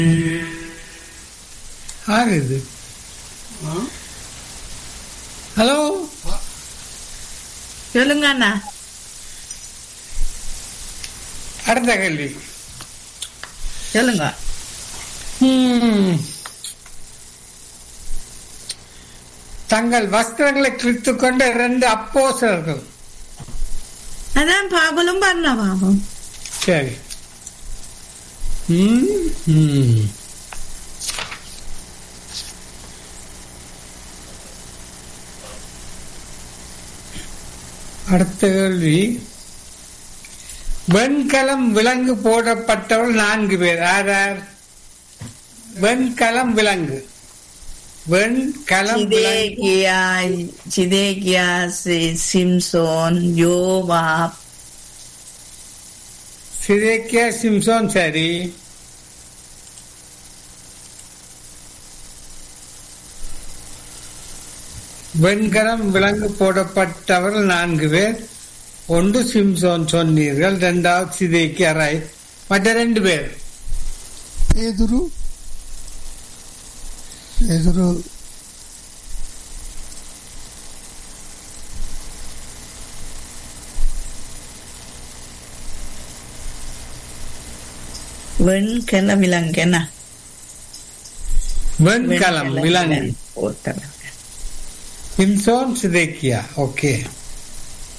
யார் இது ஹலோ சொல்லுங்க அண்ணா அடுத்த கேள்வி சொல்லுங்க ம். தங்கள் வஸ்திரங்களை கிழித்துக் கொண்ட இரண்டு அப்போசர்கள் அதான் பாபலும் பண்ண பாபம் சரி ம், ம். அடுத்த கேள்வி வெண்கலம் விலங்கு போடப்பட்டவள் நான்கு பேர் யார் யார் வெண்கலம் விலங்கு வெண்கலம் விலங்கு சிதேக்கியா சிதேக்கியா சி- சிம்சோன் யோவாப் சிதேக்கியா சிம்சோன் சரி வெண்கலம் விலங்கு போடப்பட்டவர்கள் நான்கு பேர் ஒன்று சிம்சோன் சொன்னீர்கள் இரண்டாவது சிதேக்கியா ராய் மற்ற ரெண்டு பேர் பேதுரு பேதுரு வெண்கல விலங்கு என்ன வெண்கலம் விலங்கு போட்டவர்கள் சிம்சோன் சிதேக்கியா ஓகே